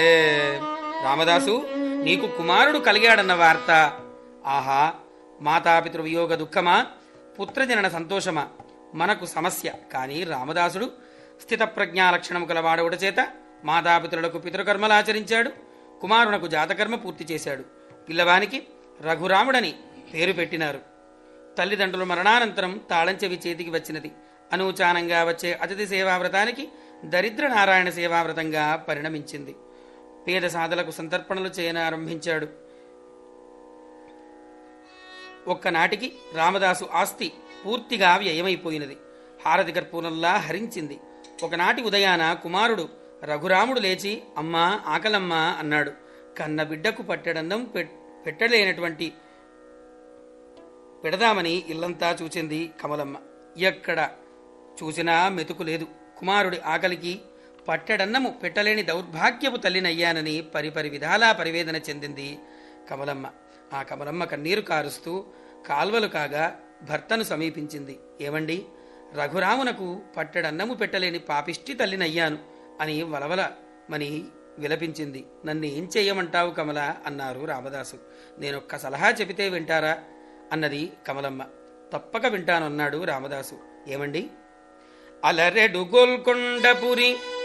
ఏ, రామదాసు నీకు కుమారుడు కలిగాడన్న వార్త ఆహా మాతాపితృ వియోగ దుఃఖమా పుత్రజనన సంతోషమా మనకు సమస్య కానీ రామదాసుడు స్థితప్రజ్ఞా లక్షణము గలవాడవుట చేత మాతాపితృలకు పితృకర్మలు ఆచరించాడు కుమారునకు జాతకర్మ పూర్తి చేశాడు పిల్లవానికి రఘురాముడని పేరు పెట్టినారు తల్లిదండ్రుల మరణానంతరం తాళం చెవి చేతికి వచ్చినది అనూచానంగా వచ్చే అతిథి సేవావ్రతానికి దరిద్ర నారాయణ సేవావ్రతంగా పరిణమించింది పేద సాధలకు సంతర్పణలు చేయనారంభించాడు ఒక్కనాటికి రామదాసు ఆస్తి పూర్తిగా వ్యయమైపోయినది హారతి కర్పూరంలా హరించింది ఒకనాటి ఉదయాన కుమారుడు రఘురాముడు లేచి అమ్మా ఆకలమ్మా అన్నాడు కన్న బిడ్డకు పట్టెడందం పెట్- పెట్టలేనటువంటి పెడదామని ఇల్లంతా చూచింది కమలమ్మ ఎక్కడ చూసినా మెతుకు లేదు కుమారుడి ఆకలికి పట్టెడన్నము పెట్టలేని దౌర్భాగ్యపు తల్లినయ్యానని పరిపరి విధాలా పరివేదన చెందింది కమలమ్మ ఆ కమలమ్మ కన్నీరు కారుస్తూ కాల్వలు కాగా భర్తను సమీపించింది ఏమండి రఘురామునకు పట్టెడన్నము పెట్టలేని పాపిష్టి తల్లినయ్యాను అని వలవల మని విలపించింది నన్ను ఏం చెయ్యమంటావు కమల అన్నారు రామదాసు నేనొక్క సలహా చెబితే వింటారా అన్నది కమలమ్మ తప్పక వింటానన్నాడు రామదాసు ఏమండి అలరెడు గోల్కొండపురి